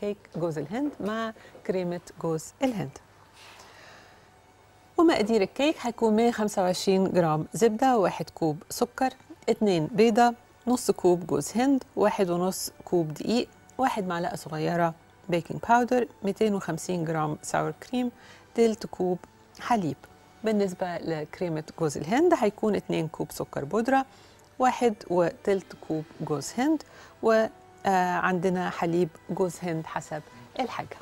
كيك جوز الهند مع كريمة جوز الهند ومقادير الكيك هيكون 125 جرام زبدة واحد كوب سكر اتنين بيضة نص كوب جوز هند واحد ونص كوب دقيق واحد معلقة صغيرة بيكنج باودر 250 جرام ساور كريم تلت كوب حليب بالنسبة لكريمة جوز الهند هيكون 2 كوب سكر بودرة واحد وتلت كوب جوز هند وعندنا حليب جوز هند حسب الحاجة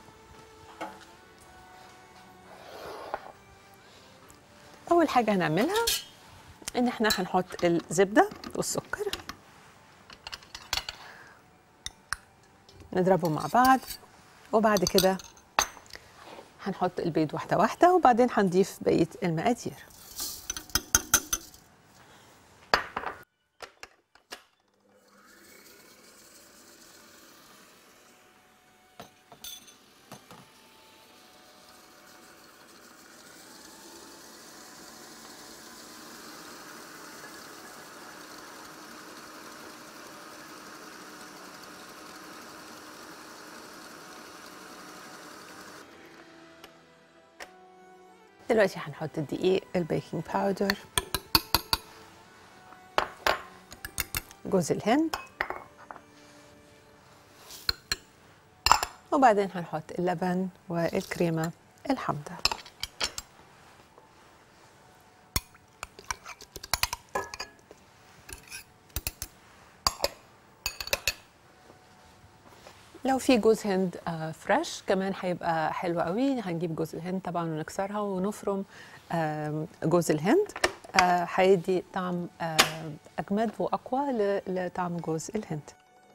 أول حاجة هنعملها إن إحنا هنحط الزبدة والسكر نضربهم مع بعض وبعد كده هنحط البيض واحدة واحدة وبعدين هنضيف بقية المقادير دلوقتي هنحط الدقيق البيكنج باودر جوز الهند وبعدين هنحط اللبن والكريمة الحامضة لو في جوز هند آه فريش كمان هيبقى حلو قوي هنجيب جوز الهند طبعا ونكسرها ونفرم آه جوز الهند آه هيدي طعم آه اجمد واقوى ل- لطعم جوز الهند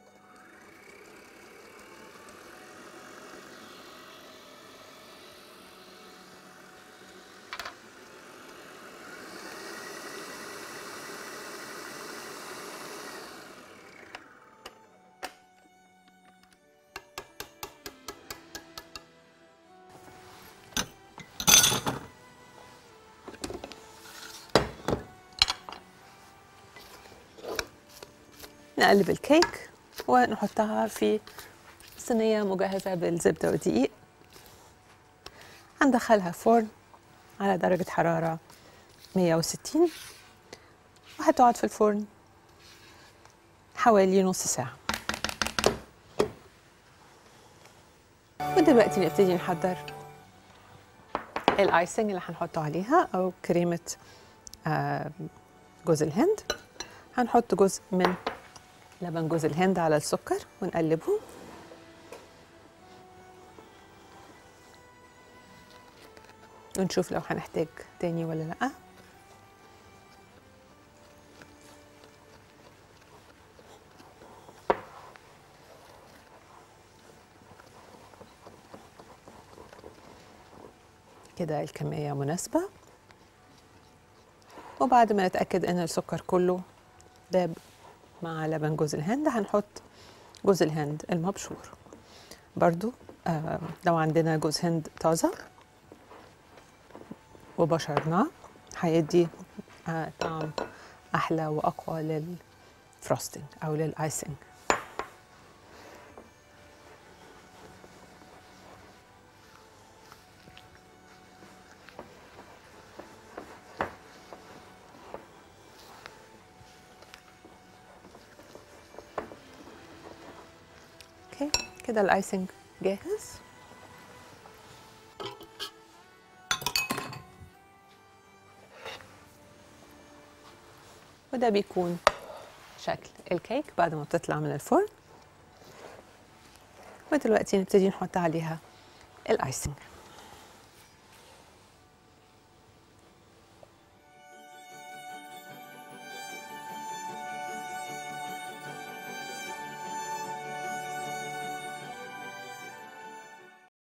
نقلب الكيك ونحطها في صينية مجهزة بالزبدة والدقيق هندخلها فرن على درجة حرارة 160 وهتقعد في الفرن حوالي نص ساعة ودلوقتي نبتدي نحضر الايسنج اللي هنحطه عليها او كريمة آه، جوز الهند هنحط جزء من لبن جوز الهند على السكر ونقلبه ونشوف لو هنحتاج تاني ولا لأ كده الكمية مناسبة وبعد ما نتأكد إن السكر كله داب مع لبن جوز الهند هنحط جوز الهند المبشور برضو آه لو عندنا جوز هند طازة وبشرناه هيدي آه طعم أحلى وأقوى للفروستنج أو للآيسنج اوكي كده الايسنج جاهز وده بيكون شكل الكيك بعد ما بتطلع من الفرن ودلوقتي نبتدي نحط عليها الايسنج